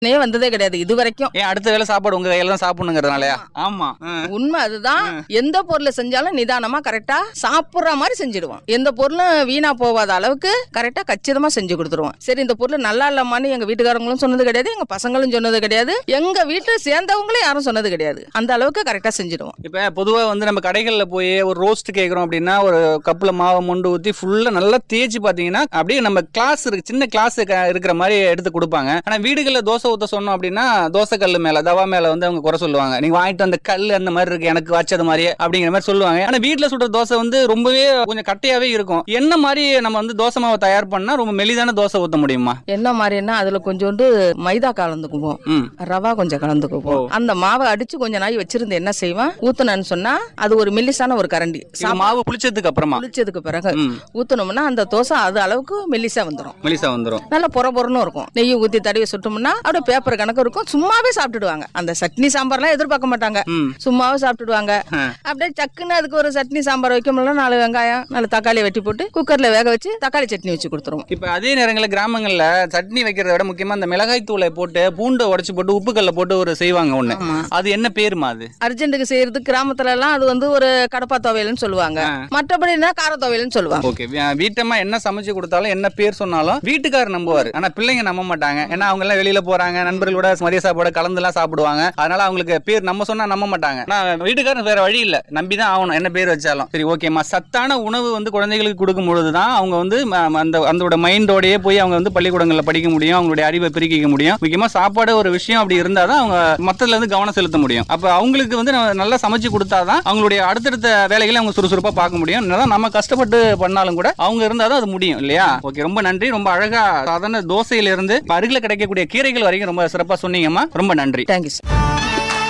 பிரச்சனையே வந்ததே கிடையாது இது வரைக்கும் ஏன் அடுத்த வேளை சாப்பாடு உங்க கையில தான் சாப்பிடணுங்கிறதுனாலயா ஆமா ஆ. உண்மை அதுதான் எந்த பொருளை செஞ்சாலும் நிதானமா கரெக்டா சாப்பிடுற மாதிரி செஞ்சிடுவோம் எந்த பொருளும் வீணா போகாத அளவுக்கு கரெக்டா கச்சிதமா செஞ்சு கொடுத்துருவோம் சரி இந்த பொருள் நல்லா இல்லம்மான்னு எங்க வீட்டுக்காரங்களும் சொன்னது கிடையாது எங்க பசங்களும் சொன்னது கிடையாது எங்க வீட்டுல சேர்ந்தவங்களும் யாரும் சொன்னது கிடையாது அந்த அளவுக்கு கரெக்டா செஞ்சிடுவோம் இப்ப பொதுவா வந்து நம்ம கடைகள்ல போய் ஒரு ரோஸ்ட் கேக்குறோம் அப்படின்னா ஒரு கப்புல மாவை மொண்டு ஊத்தி ஃபுல்லா நல்லா தேய்ச்சி பாத்தீங்கன்னா அப்படியே நம்ம கிளாஸ் இருக்கு சின்ன கிளாஸ் இருக்கிற மாதிரி எடுத்து கொடுப்பாங்க ஆனா வீடுகள்ல தோசை ஊத்த சொன்னோம் அப்படின்னா தோசை கல்லு மேல தவா மேல வந்து அவங்க குறை சொல்லுவாங்க நீங்க வாங்கிட்டு வந்த கல் அந்த மாதிரி இருக்கு எனக்கு வச்சது மாதிரியே அப்படிங்கிற மாதிரி சொல்லுவாங்க ஆனா வீட்டுல சுடுற தோசை வந்து ரொம்பவே கொஞ்சம் கட்டையாவே இருக்கும் என்ன மாதிரி நம்ம வந்து தோசை மாவை தயார் பண்ணா ரொம்ப மெலிதான தோசை ஊத்த முடியுமா என்ன மாதிரின்னா அதுல கொஞ்சோண்டு மைதா கலந்துக்குவோம் ம் ரவா கொஞ்சம் கலந்துக்குவோம் அந்த மாவை அடிச்சு கொஞ்ச நாள் வச்சிருந்து என்ன செய்வேன் ஊத்துனேன்னு சொன்னா அது ஒரு மெல்லிசான ஒரு கரண்டி இது மாவு புளிச்சதுக்கு அப்புறமா புளிச்சதுக்கு பிறகு ம் ஊத்துனோம்னா அந்த தோசை அது அளவுக்கு மெல்லிசா வந்துடும் மெலிசா வந்துரும் நல்ல பொற பொறன்னு இருக்கும் நெய் ஊத்தி தடவி சுட்டோம்னா அப்படியே பேப்பர் கணக்கு இருக்கும் சும்மாவே சாப்பிட்டுடுவாங்க அந்த சட்னி சாம்பார்லாம் எதிர்பார்க்க மாட்டாங்க ம் சும்மாவே சாப்பிட்டுடுவாங்க ஆ. அப்படியே சக்குன்னு அதுக்கு ஒரு சட்னி சாம்பார் வைக்கணும்ல நாலு வெங்காயம் நாலு தக்காளி வெட்டி போட்டு குக்கர்ல வேக வச்சு தக்காளி சட்னி வச்சு கொடுத்துருவோம் இப்ப அதே நேரங்களில் கிராமங்கள்ல சட்னி வைக்கிறத விட முக்கியமா இந்த மிளகாய் தூளை போட்டு பூண்டை உடைச்சு போட்டு உப்புக்கல்ல போட்டு ஒரு செய்வாங்க ஒண்ணு ஆமா. அது என்ன பேருமா அது அர்ஜென்ட்டுக்கு செய்யறது கிராமத்துல எல்லாம் அது வந்து ஒரு கடப்பா துவையல்னு சொல்லுவாங்க ஆ. மற்றபடினா கார துவையல்னு சொல்லுவாங்க ஓகே வீட்டம்மா என்ன சமைச்சு கொடுத்தாலும் என்ன பேர் சொன்னாலும் வீட்டுக்காரர் நம்புவாரு ஆனா பிள்ளைங்க நம்ப மாட்டாங்க ஏன்னா அவங்க எல்லாம் வெளியில போறாங்க நண்பர்களோட மதிய சாப்பாடு கலந்து எல்லாம் சாப்பிடுவாங்க அதனால அவங்களுக்கு பேர் நம்ம சொன்னா நம்ப மாட்டாங்க நான் வீட்டுக்காரர் வேற வழி இல்ல நம்பி தான் ஆகணும் என்ன பேர் வச்சாலும் சரி ஓகேம்மா சத்தான உணவு வந்து குழந்தைகளுக்கு கொடுக்கும் பொழுதுதான் அவங்க வந்து ம- ம- அந்த அந்த மைண்டோடயே போய் அவங்க வந்து பள்ளிக்கூடங்கள்ல படிக்க முடியும் அவங்களுடைய அறிவை பெருக்கிக்க முடியும் முக்கியமா சாப்பாடு ஒரு விஷயம் அப்படி இருந்தாதான் அவங்க மத்ததுல இருந்து கவனம் செலுத்த முடியும் அப்ப அவங்களுக்கு வந்து நம்ம நல்லா சமைச்சு கொடுத்தாதான் அவங்களுடைய அடுத்தடுத்த வேலைகளை அவங்க சுறுசுறுப்பா பார்க்க முடியும் என்னதான் நம்ம கஷ்டப்பட்டு பண்ணாலும் கூட அவங்க இருந்தாதான் அது முடியும் இல்லையா ஓகே ரொம்ப நன்றி ரொம்ப அழகா சாதாரண தோசையில இருந்து அருகில கிடைக்கக்கூடிய கீரைகள் வரைக்கும் ரொம்ப சிறப்பா சொன்னீங்கம்மா ரொம்ப நன்றி தேங்க்யூ சார்